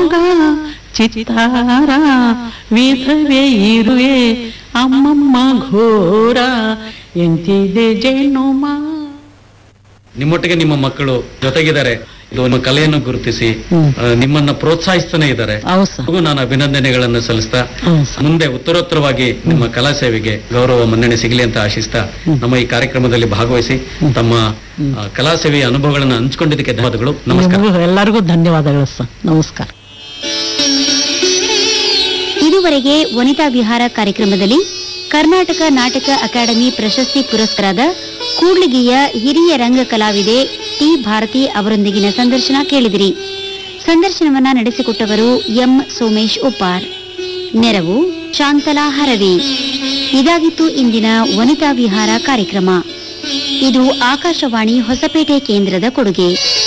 ಯೋಗ ಚಿತ್ತಾರ ವಿಧವೇ ಇರುವೆ ಅಮ್ಮಮ್ಮ ಘೋರ ಎಂತಿದೆ ಜೇನುಮ ನಿಮ್ಮೊಟ್ಟಿಗೆ ನಿಮ್ಮ ಮಕ್ಕಳು ಜೊತೆಗಿದ್ದಾರೆ ಇದು ಒಂದು ಕಲೆಯನ್ನು ಗುರುತಿಸಿ ಹ್ಮ್. ಆ, ನಿಮ್ಮನ್ನ ಪ್ರೋತ್ಸಾಹಿಸ್ತಾನೆ ಇದ್ದಾರೆ ಹೌದು ಸರ್ ಅವ್ರಿಗೂ ನಾನು ಅಭಿನಂದನೆಗಳನ್ನು ಸಲ್ಲಿಸ್ತಾ ಹ್ಮ್ ಸರ್. ಮುಂದೆ ಉತ್ತರೋತ್ತರವಾಗಿ ನಿಮ್ಮ ಕಲಾ ಸೇವೆಗೆ ಗೌರವ ಮನ್ನಣೆ ಸಿಗಲಿ ಅಂತ ಆಶಿಸ್ತಾ ನಮ್ಮ ಈ ಕಾರ್ಯಕ್ರಮದಲ್ಲಿ ಭಾಗವಹಿಸಿ ತಮ್ಮ ಆ, ಕಲಾ ಸೇವೆಯ ಅನುಭವಗಳನ್ನು ಹಂಚಿಕೊಂಡಿದ್ದಕ್ಕೆ ಧನ್ಯವಾದಗಳು ನಮಸ್ಕಾರ ನಿಮಗೂ ಎಲ್ಲರಿಗೂ ಧನ್ಯವಾದಗಳು ಸರ್ ನಮಸ್ಕಾರ ಇದುವರೆಗೆ ವನಿತಾ ವಿಹಾರ ಕಾರ್ಯಕ್ರಮದಲ್ಲಿ ಕರ್ನಾಟಕ ನಾಟಕ ಅಕಾಡೆಮಿ ಪ್ರಶಸ್ತಿ ಪುರಸ್ಕರಾದ ಕೂಡ್ಲಿಗಿಯ ಹಿರಿಯ ರಂಗ ಕಲಾವಿದೆ ಟಿ ಭಾರತಿ ಅವರೊಂದಿಗಿನ ಸಂದರ್ಶನ ಕೇಳಿದಿರಿ ಸಂದರ್ಶನವನ್ನ ನಡೆಸಿಕೊಟ್ಟವರು ಎಂ ಸೋಮೇಶ್ ಉಪ್ಪಾರ್ ನೆರವು ಶಾಂತಲಾ ಹರವಿ ಇದಾಗಿತ್ತು ಇಂದಿನ ವನಿತಾ ವಿಹಾರ ಕಾರ್ಯಕ್ರಮ ಇದು ಆಕಾಶವಾಣಿ ಹೊಸಪೇಟೆ ಕೇಂದ್ರದ ಕೊಡುಗೆ